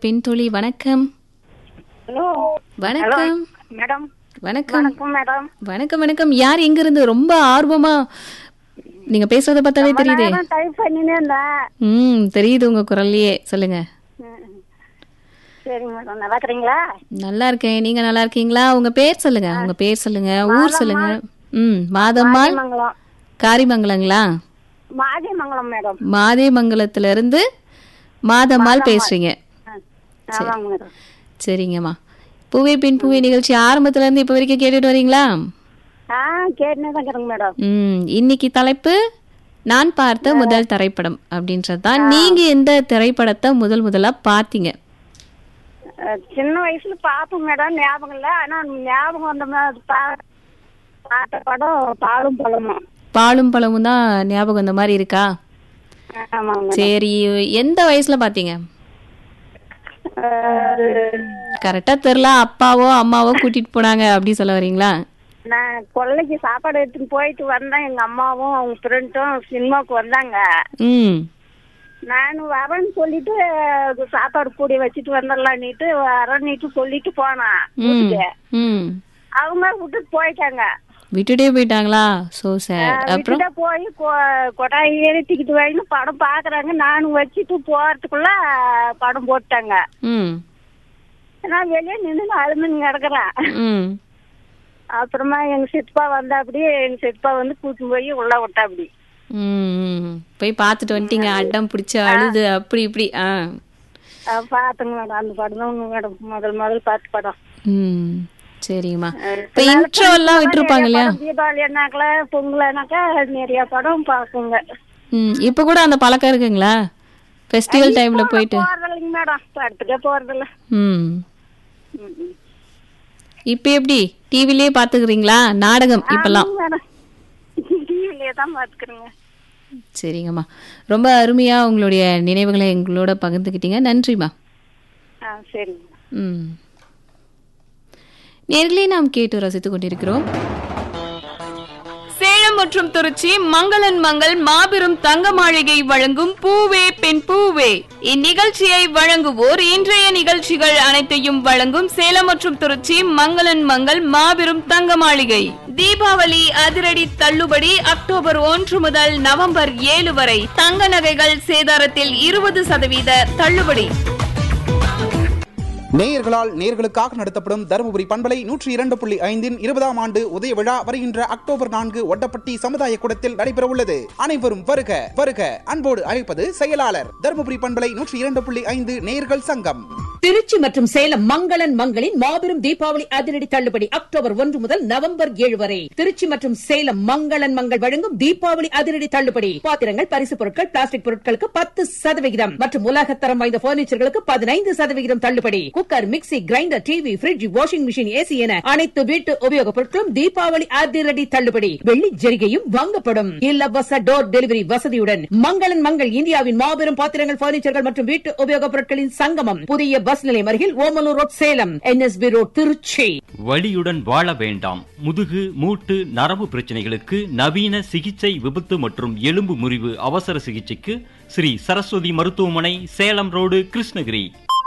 பெண் தோழி வணக்கம் ஹலோ வணக்கம் மேடம் வணக்கம் வணக்கம் மேடம் வணக்கம் வணக்கம் யார் எங்க இருந்து ரொம்ப ஆர்வமா நீங்க பேசுறத பார்த்தாவே தெரியுதே நான் டைப் பண்ணினே இருந்தேன் ம் தெரியுது உங்க குரல்லையே சொல்லுங்க ம். சரிங்க மேடம் நல்லா இருக்கிறீங்களா நல்லா இருக்கேன் நீங்க நல்லா இருக்கீங்களா உங்க பேர் சொல்லுங்க உங்க பேர் சொல்லுங்க ஊர் சொல்லுங்க ம் மாதம்மாள் மங்கலம் காரிமங்கலங்களா மாதிமங்கலம் மேடம் மாதேமங்கலத்துல இருந்து மாதம்மாள் பேசுறீங்க ஆ, ஆமாங்க மேடம் சரிங்கம்மா பூவே பின் பூவே நிகழ்ச்சி ஆரம்பத்துல இருந்து இப்ப வரைக்கும் கேட்டுட்டு வரீங்களா ஆ கேட்டுனே தான் இருக்கிறேங்க மேடம் ம் இன்னைக்கு தலைப்பு நான் பார்த்த முதல் திரைப்படம் அப்படின்றது தான் நீங்க எந்த திரைப்படத்தை முதல் முதலா பார்த்தீங்க அஹ், சின்ன வயசுல பார்ப்போம் மேடம் ஞாபகம் இல்லை ஆனா ஞாபகம் வந்த மாதிரி பா- பார்த்த படம் பாலும் பழமும் பாலும் பழமும் தான் ஞாபகம் இந்த மாதிரி இருக்கா ஆமாங்க மேடம் சரி எந்த வயசுல பாத்தீங்க அஹ், கரெக்டா தெரியல அப்பாவோ அம்மாவோ கூட்டிட்டு போனாங்க அப்படி சொல்ல வரீங்களா நான் கொல்லைக்கு சாப்பாடு எடுத்துன்னு போயிட்டு வந்தேன் எங்க அம்மாவும் அவங்க ஃப்ரெண்டும் சினிமாவுக்கு வந்தாங்க ம் நான் வரேன்னு சொல்லிட்டு அது சாப்பாடு கூடி வச்சுட்டு வந்துடலான்னுட்டு வரேன்னுட்டு சொல்லிட்டு போனேன் ம் வீட்டுக்கு. ம் அவங்க விட்டுட்டு போயிட்டாங்க விட்டுட்டே போயிட்டாங்களா சோ சார் அப்புறம் விட்டுட்டே போய் கொ- கொட்டாய் ஏறி டிக்கெட் வாங்கி படம் பாக்குறாங்க நானும் வச்சுட்டு போறதுக்குள்ள படம் போட்டாங்க ம் நான் வெளியே நின்று அழுதுன்னு கிடக்குறேன் ம் அப்புறமா எங்க சித்தப்பா வந்தா அப்படி எங்க சித்தப்பா வந்து கூட்டின்னு போய் உள்ள விட்டா அப்படி ம், ம். போய் பார்த்துட்டு வந்துட்டீங்க அடம் பிடிச்சு அழுது அப்படி இப்படி ஆ பாத்துங்க மேடம் அந்த படம் தான் மேடம் முதல் முதல் பார்த்து படம் ம் சரிங்கம்மா இப்போ இன்ட்ரோ எல்லாம் விட்டுருப்பாங்க இல்லையா தீபாவளி என்னாக்கல பொங்கல்னாக்கா நிறைய படம் பாக்குங்க ம் இப்போ கூட அந்த பழக்கம் இருக்குங்களா ஃபெஸ்டிவல் டைம்ல போயிட்டு போறதில்லைங்க மேடம் படத்துக்கே போறதில்ல ம் இப்போ எப்படி டிவிலேயே பார்த்துக்கிறீங்களா நாடகம் இப்பெல்லாம் மேடம் டிவிலேயே தான் பாத்துக்கிறேங்க சரிங்கம்மா ரொம்ப அருமையா உங்களுடைய நினைவுகளை எங்களோட பகிர்ந்துக்கிட்டீங்க நன்றிம்மா ஆ சரிங்க ம் நேர்களே நாம் கேட்டு ரசித்துக் கொண்டிருக்கிறோம் சேலம் மற்றும் திருச்சி மங்களன் மங்கள் மாபெரும் தங்க மாளிகை வழங்கும் பூவே பெண் பூவே இந்நிகழ்ச்சியை வழங்குவோர் இன்றைய நிகழ்ச்சிகள் அனைத்தையும் வழங்கும் சேலம் மற்றும் திருச்சி மங்களன் மங்கள் மாபெரும் தங்க மாளிகை தீபாவளி அதிரடி தள்ளுபடி அக்டோபர் ஒன்று முதல் நவம்பர் ஏழு வரை தங்க நகைகள் சேதாரத்தில் இருபது சதவீத தள்ளுபடி நேயர்களால் நேயர்களுக்காக நடத்தப்படும் தருமபுரி பண்பலை நூற்றி இரண்டு புள்ளி ஐந்தின் இருபதாம் ஆண்டு உதய விழா வருகின்ற அக்டோபர் நான்கு ஒட்டப்பட்டி சமுதாய கூடத்தில் நடைபெற உள்ளது அனைவரும் வருக வருக அன்போடு அழைப்பது செயலாளர் தருமபுரி பண்பலை நூற்றி இரண்டு புள்ளி ஐந்து நேயர்கள் சங்கம் திருச்சி மற்றும் சேலம் மங்களன் மங்களின் மாபெரும் தீபாவளி அதிரடி தள்ளுபடி அக்டோபர் ஒன்று முதல் நவம்பர் ஏழு வரை திருச்சி மற்றும் சேலம் மங்களன் மங்கள் வழங்கும் தீபாவளி அதிரடி தள்ளுபடி பாத்திரங்கள் பரிசு பொருட்கள் பிளாஸ்டிக் பொருட்களுக்கு பத்து சதவிகிதம் மற்றும் உலகத்தரம் வாய்ந்த பர்னிச்சர்களுக்கு பதினைந்து சதவிகிதம் தள்ளுபடி cooker mixie grinder TV fridge washing machine AC என அனைத்து வீட்டு உபயோகப் பொருட்களும் தீபாவளி அதிரடி தள்ளுபடி வெள்ளி ஜரிகையும் வாங்கப்படும் இலவச டோர் டெலிவரி வசதியுடன் மங்களன் மங்கள் இந்தியாவின் மாபெரும் பாத்திரங்கள் பர்னிச்சர்கள் மற்றும் வீட்டு உபயோகப் பொருட்களின் சங்கமம் புதிய பஸ் நிலையம் அருகில் Omalur road Salem NSB road Trichy வலியுடன் வாழ வேண்டாம் முதுகு மூட்டு நரம்பு பிரச்சனைகளுக்கு நவீன சிகிச்சை விபத்து மற்றும் எலும்பு முறிவு அவசர சிகிச்சைக்கு ஸ்ரீ சரஸ்வதி மருத்துவமனை சேலம் ரோடு கிருஷ்ணகிரி